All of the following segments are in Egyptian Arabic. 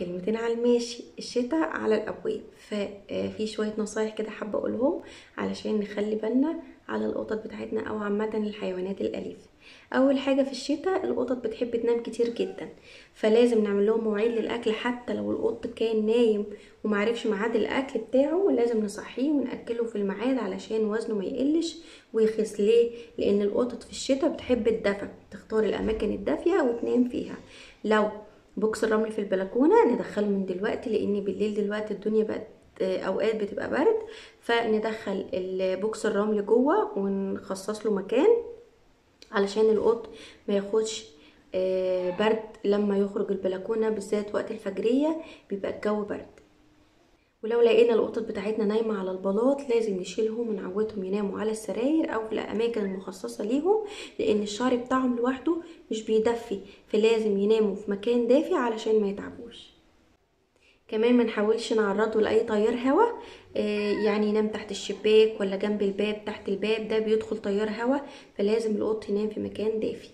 كلمتين على الماشي الشتاء على الابواب ففي شويه نصايح كده حابه اقولهم علشان نخلي بالنا على القطط بتاعتنا او عامه الحيوانات الاليفه اول حاجه في الشتاء القطط بتحب تنام كتير جدا فلازم نعمل لهم مواعيد للاكل حتى لو القط كان نايم ومعرفش ميعاد الاكل بتاعه لازم نصحيه وناكله في الميعاد علشان وزنه ما يقلش ويخس ليه لان القطط في الشتاء بتحب الدفى تختار الاماكن الدافيه وتنام فيها لو بوكس الرمل في البلكونه ندخله من دلوقتي لان بالليل دلوقتي الدنيا بقت اوقات بتبقى برد فندخل البوكس الرمل جوه ونخصص له مكان علشان القط ما ياخدش برد لما يخرج البلكونه بالذات وقت الفجريه بيبقى الجو برد ولو لقينا القطط بتاعتنا نايمة على البلاط لازم نشيلهم ونعودهم يناموا على السراير او في الاماكن المخصصة ليهم لان الشعر بتاعهم لوحده مش بيدفي فلازم يناموا في مكان دافي علشان ما يتعبوش كمان ما نحاولش نعرضه لاي تيار هوا يعني ينام تحت الشباك ولا جنب الباب تحت الباب ده بيدخل تيار هوا فلازم القط ينام في مكان دافي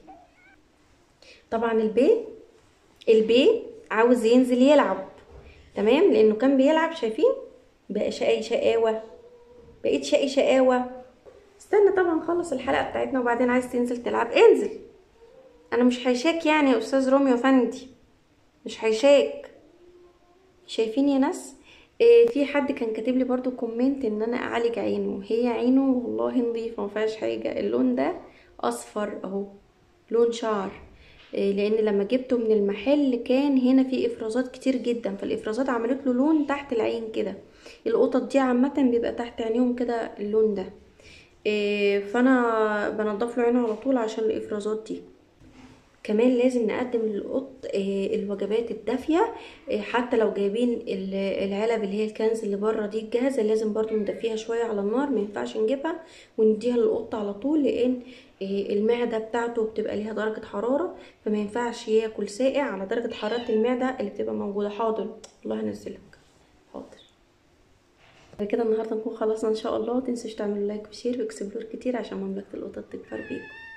طبعا البي البي عاوز ينزل يلعب تمام لانه كان بيلعب شايفين بقى شقي شقاوه بقيت شقي شقاوه استنى طبعا نخلص الحلقه بتاعتنا وبعدين عايز تنزل تلعب انزل انا مش هيشاك يعني يا استاذ روميو فندي مش هيشاك شايفين يا ناس إيه في حد كان كاتب لي برضو كومنت ان انا اعالج عينه هي عينه والله نظيفه ما فيهاش حاجه اللون ده اصفر اهو لون شعر إيه لان لما جبته من المحل كان هنا في افرازات كتير جدا فالافرازات عملت له لون تحت العين كده القطط دي عامه بيبقى تحت عينيهم كده اللون ده إيه فانا بنضف له عينه على طول عشان الافرازات دي كمان لازم نقدم للقط الوجبات الدافيه حتى لو جايبين العلب اللي هي الكنز اللي بره دي الجاهزه لازم برضو ندفيها شويه على النار ما ينفعش نجيبها ونديها للقط على طول لان المعده بتاعته بتبقى ليها درجه حراره فما ينفعش ياكل ساقع على درجه حراره المعده اللي بتبقى موجوده حاضر الله ينزلك حاضر بكده النهارده نكون خلصنا ان شاء الله متنسوش تعملوا لايك وشير واكسبلور كتير عشان مملكه القطط تكبر بيكم